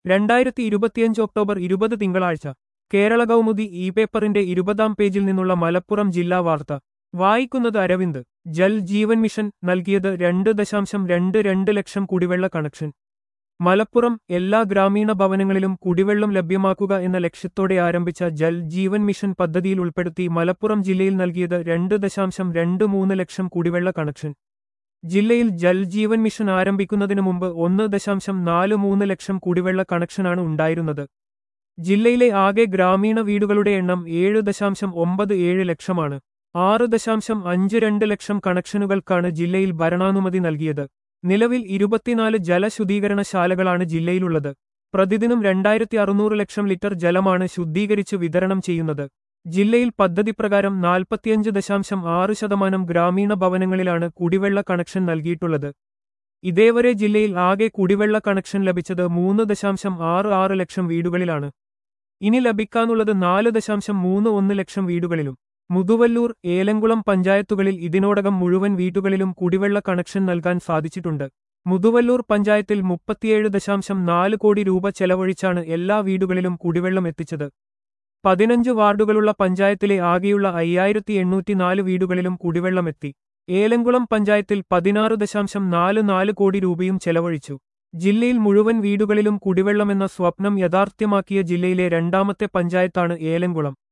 രണ്ടായിരത്തി ഇരുപത്തിയഞ്ച് ഒക്ടോബർ ഇരുപത് തിങ്കളാഴ്ച കേരള കൗമുദി ഇ പേപ്പറിന്റെ ഇരുപതാം പേജിൽ നിന്നുള്ള മലപ്പുറം ജില്ലാ വാർത്ത വായിക്കുന്നത് അരവിന്ദ് ജൽ ജീവൻ മിഷൻ നൽകിയത് രണ്ട് ദശാംശം രണ്ട് രണ്ട് ലക്ഷം കുടിവെള്ള കണക്ഷൻ മലപ്പുറം എല്ലാ ഗ്രാമീണ ഭവനങ്ങളിലും കുടിവെള്ളം ലഭ്യമാക്കുക എന്ന ലക്ഷ്യത്തോടെ ആരംഭിച്ച ജൽ ജീവൻ മിഷൻ പദ്ധതിയിൽ ഉൾപ്പെടുത്തി മലപ്പുറം ജില്ലയിൽ നൽകിയത് രണ്ട് ദശാംശം രണ്ട് മൂന്ന് ലക്ഷം കുടിവെള്ള കണക്ഷൻ ജില്ലയിൽ ജൽ ജീവൻ മിഷൻ ആരംഭിക്കുന്നതിനു മുമ്പ് ഒന്ന് ദശാംശം നാല് മൂന്ന് ലക്ഷം കുടിവെള്ള കണക്ഷനാണ് ഉണ്ടായിരുന്നത് ജില്ലയിലെ ആകെ ഗ്രാമീണ വീടുകളുടെ എണ്ണം ഏഴ് ദശാംശം ഒമ്പത് ഏഴ് ലക്ഷമാണ് ആറ് ദശാംശം അഞ്ച് രണ്ട് ലക്ഷം കണക്ഷനുകൾക്കാണ് ജില്ലയിൽ ഭരണാനുമതി നൽകിയത് നിലവിൽ ഇരുപത്തിനാല് ജലശുദ്ധീകരണശാലകളാണ് ജില്ലയിലുള്ളത് പ്രതിദിനം രണ്ടായിരത്തി അറുന്നൂറ് ലക്ഷം ലിറ്റർ ജലമാണ് ശുദ്ധീകരിച്ച് വിതരണം ചെയ്യുന്നത് ജില്ലയിൽ പദ്ധതി പ്രകാരം നാൽപ്പത്തിയഞ്ച് ദശാംശം ആറ് ശതമാനം ഗ്രാമീണ ഭവനങ്ങളിലാണ് കുടിവെള്ള കണക്ഷൻ നൽകിയിട്ടുള്ളത് ഇതേവരെ ജില്ലയിൽ ആകെ കുടിവെള്ള കണക്ഷൻ ലഭിച്ചത് മൂന്ന് ദശാംശം ആറ് ആറ് ലക്ഷം വീടുകളിലാണ് ഇനി ലഭിക്കാനുള്ളത് നാല് ദശാംശം മൂന്ന് ഒന്ന് ലക്ഷം വീടുകളിലും മുതുവല്ലൂർ ഏലംകുളം പഞ്ചായത്തുകളിൽ ഇതിനോടകം മുഴുവൻ വീട്ടുകളിലും കുടിവെള്ള കണക്ഷൻ നൽകാൻ സാധിച്ചിട്ടുണ്ട് മുതുവല്ലൂർ പഞ്ചായത്തിൽ മുപ്പത്തിയേഴ് ദശാംശം നാല് കോടി രൂപ ചെലവഴിച്ചാണ് എല്ലാ വീടുകളിലും കുടിവെള്ളം എത്തിച്ചത് പതിനഞ്ച് വാർഡുകളുള്ള പഞ്ചായത്തിലെ ആകെയുള്ള അയ്യായിരത്തി എണ്ണൂറ്റിനാല് വീടുകളിലും കുടിവെള്ളം എത്തി ഏലംകുളം പഞ്ചായത്തിൽ പതിനാറ് ദശാംശം നാല് നാല് കോടി രൂപയും ചെലവഴിച്ചു ജില്ലയിൽ മുഴുവൻ വീടുകളിലും കുടിവെള്ളമെന്ന സ്വപ്നം യാഥാർത്ഥ്യമാക്കിയ ജില്ലയിലെ രണ്ടാമത്തെ പഞ്ചായത്താണ് ഏലംകുളം